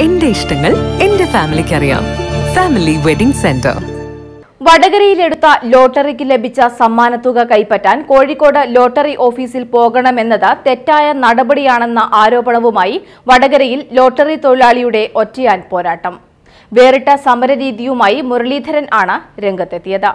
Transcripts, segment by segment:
എന്റെ ഇഷ്ടങ്ങൾ എന്റെ ഫാമിലിക്ക് അറിയാം ഫാമിലി വെഡിംഗ് സെന്റർ വടകരയിലെടുത്ത ലോട്ടറിക്ക് ലഭിച്ച സമ്മാനത്തുക കൈപ്പറ്റാൻ കോഴിക്കോട് ലോട്ടറി ഓഫീസിൽ പോകണമെന്നത് തെറ്റായ നടപടിയാണെന്ന ആരോപണവുമായി വടകരയിൽ ലോട്ടറി തൊഴിലാളിയുടെ ഒറ്റയാൻ പോരാട്ടം വേറിട്ട സമരരീതിയുമായി മുരളീധരൻ ആണ് രംഗത്തെത്തിയത്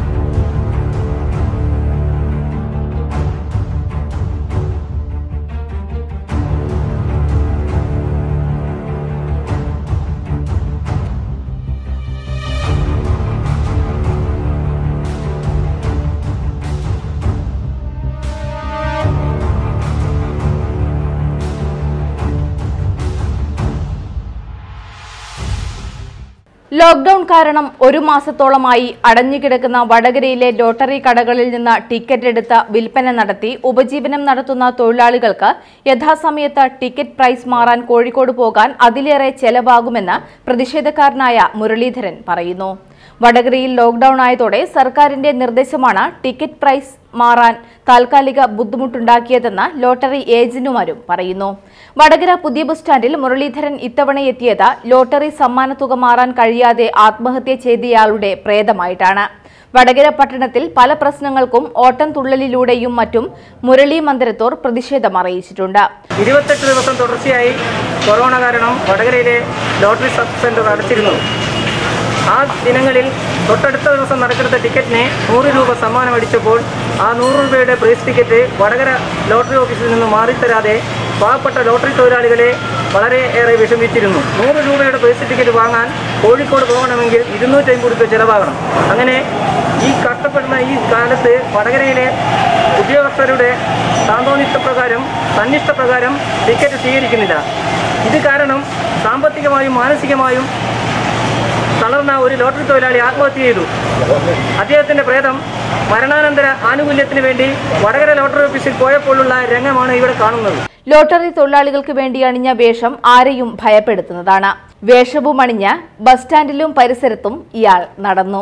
ലോക്ഡൌൺ കാരണം ഒരു മാസത്തോളമായി അടഞ്ഞുകിടക്കുന്ന വടകരയിലെ ലോട്ടറി കടകളിൽ നിന്ന് ടിക്കറ്റ് എടുത്ത് വിൽപ്പന നടത്തി ഉപജീവനം നടത്തുന്ന തൊഴിലാളികൾക്ക് യഥാസമയത്ത് ടിക്കറ്റ് പ്രൈസ് മാറാൻ കോഴിക്കോട് പോകാൻ അതിലേറെ ചെലവാകുമെന്ന് പ്രതിഷേധക്കാരനായ മുരളീധരൻ പറയുന്നു വടകരയിൽ ലോക്ഡൌൺ ആയതോടെ സർക്കാരിന്റെ നിർദ്ദേശമാണ് ടിക്കറ്റ് പ്രൈസ് മാറാൻ താൽക്കാലിക ബുദ്ധിമുട്ടുണ്ടാക്കിയതെന്ന് ലോട്ടറി ഏജന്റുമാരും പറയുന്നു വടകര പുതിയ ബസ് സ്റ്റാൻഡിൽ മുരളീധരൻ ഇത്തവണ എത്തിയത് ലോട്ടറി സമ്മാനത്തുക മാറാൻ കഴിയാതെ ആത്മഹത്യ ചെയ്തയാളുടെ പ്രേതമായിട്ടാണ് വടകര പട്ടണത്തിൽ പല പ്രശ്നങ്ങൾക്കും ഓട്ടം തുള്ളലിലൂടെയും മറ്റും മുരളി മന്ദിരത്തോർ പ്രതിഷേധം അറിയിച്ചിട്ടുണ്ട് ഇരുപത്തെട്ട് ദിവസം തുടർച്ചയായി കൊറോണ കാരണം വടകരയിലെ ലോട്ടറി സബ് സെന്റർ അടച്ചിരുന്നു ആ ദിനങ്ങളിൽ തൊട്ടടുത്ത ദിവസം നറുക്കെടുത്ത ടിക്കറ്റിന് നൂറ് രൂപ സമ്മാനം അടിച്ചപ്പോൾ ആ നൂറ് രൂപയുടെ പ്രൈസ് ടിക്കറ്റ് വടകര ലോട്ടറി ഓഫീസിൽ നിന്ന് മാറിത്തരാതെ പാവപ്പെട്ട ലോട്ടറി തൊഴിലാളികളെ വളരെ ഏറെ വിഷമിച്ചിരുന്നു നൂറ് രൂപയുടെ പ്രൈസ് ടിക്കറ്റ് വാങ്ങാൻ കോഴിക്കോട് പോകണമെങ്കിൽ ഇരുന്നൂറ്റി അമ്പത് രൂപ ചിലവാകണം അങ്ങനെ ഈ കഷ്ടപ്പെടുന്ന ഈ കാലത്ത് വടകരയിലെ ഉദ്യോഗസ്ഥരുടെ സാന്തോനിഷ്ടപ്രകാരം തന്നിഷ്ടപ്രകാരം ടിക്കറ്റ് സ്വീകരിക്കുന്നില്ല ഇത് കാരണം സാമ്പത്തികമായും മാനസികമായും തളർന്ന ഒരു ലോട്ടറി തൊഴിലാളി ആത്മഹത്യ ചെയ്തു അദ്ദേഹത്തിന്റെ പ്രേതം മരണാനന്തര ആനുകൂല്യത്തിന് വേണ്ടി വടകര ലോട്ടറി ഓഫീസിൽ പോയപ്പോഴുള്ള രംഗമാണ് ഇവിടെ കാണുന്നത് ലോട്ടറി തൊഴിലാളികൾക്ക് വേണ്ടി അണിഞ്ഞ വേഷം ആരെയും ഭയപ്പെടുത്തുന്നതാണ് വേഷവും അണിഞ്ഞ് ബസ് സ്റ്റാൻഡിലും പരിസരത്തും ഇയാൾ നടന്നു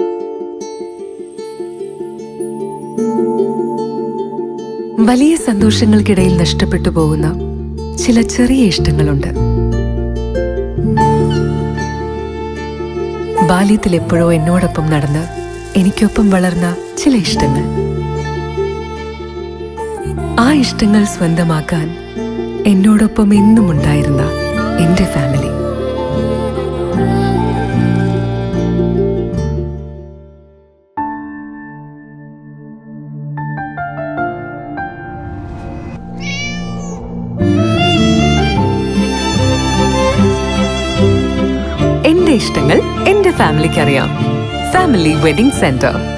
വലിയ സന്തോഷങ്ങൾക്കിടയിൽ നഷ്ടപ്പെട്ടു പോകുന്ന ചില ചെറിയ ഇഷ്ടങ്ങളുണ്ട് ബാല്യത്തിൽ എപ്പോഴോ എന്നോടൊപ്പം നടന്ന് എനിക്കൊപ്പം വളർന്ന ചില ഇഷ്ടങ്ങൾ ആ ഇഷ്ടങ്ങൾ സ്വന്തമാക്കാൻ എന്നോടൊപ്പം എന്നും ഉണ്ടായിരുന്ന എന്റെ ഫാമിലി എന്റെ ഇഷ്ടങ്ങൾ എന്റെ ഫാമിലിക്ക് അറിയാം ഫാമിലി വെഡിംഗ് സെന്റർ